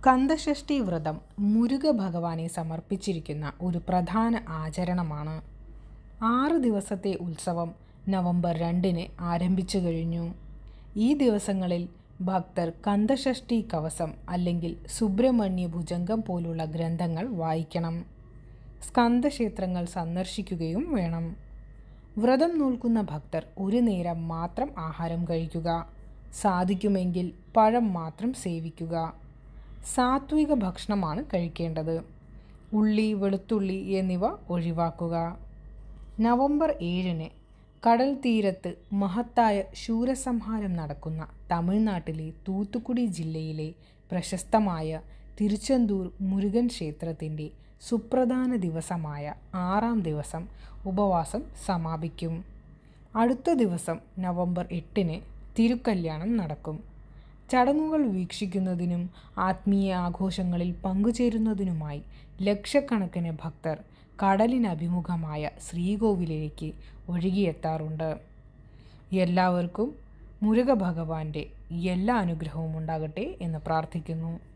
കന്തഷഷ്ഠി വ്രതം മുരുക ഭഗവാനെ സമർപ്പിച്ചിരിക്കുന്ന ഒരു പ്രധാന ആചരണമാണ് ആറ് ദിവസത്തെ ഉത്സവം നവംബർ രണ്ടിന് ആരംഭിച്ചു കഴിഞ്ഞു ഈ ദിവസങ്ങളിൽ ഭക്തർ കന്തഷഷ്ഠി കവസം അല്ലെങ്കിൽ സുബ്രഹ്മണ്യ ഭുജംഗം പോലുള്ള ഗ്രന്ഥങ്ങൾ വായിക്കണം സ്കന്ദക്ഷേത്രങ്ങൾ സന്ദർശിക്കുകയും വേണം വ്രതം നോൽക്കുന്ന ഭക്തർ ഒരു നേരം മാത്രം ആഹാരം കഴിക്കുക സാധിക്കുമെങ്കിൽ പഴം മാത്രം സേവിക്കുക സാത്വിക ഭക്ഷണമാണ് കഴിക്കേണ്ടത് ഉള്ളി വെളുത്തുള്ളി എന്നിവ ഒഴിവാക്കുക നവംബർ ഏഴിന് കടൽ തീരത്ത് മഹത്തായ ശൂരസംഹാരം നടക്കുന്ന തമിഴ്നാട്ടിലെ തൂത്തുക്കുടി ജില്ലയിലെ പ്രശസ്തമായ തിരുച്ചെന്തൂർ മുരുകൻ ക്ഷേത്രത്തിൻ്റെ സുപ്രധാന ദിവസമായ ആറാം ദിവസം ഉപവാസം സമാപിക്കും അടുത്ത ദിവസം നവംബർ എട്ടിന് തിരുക്കല്യാണം നടക്കും ചടങ്ങുകൾ വീക്ഷിക്കുന്നതിനും ആത്മീയ ആഘോഷങ്ങളിൽ പങ്കുചേരുന്നതിനുമായി ലക്ഷക്കണക്കിന് ഭക്തർ കടലിനഭിമുഖമായ ശ്രീകോവിലേക്ക് ഒഴുകിയെത്താറുണ്ട് എല്ലാവർക്കും മുരുക ഭഗവാന്റെ എല്ലാ അനുഗ്രഹവും ഉണ്ടാകട്ടെ എന്ന് പ്രാർത്ഥിക്കുന്നു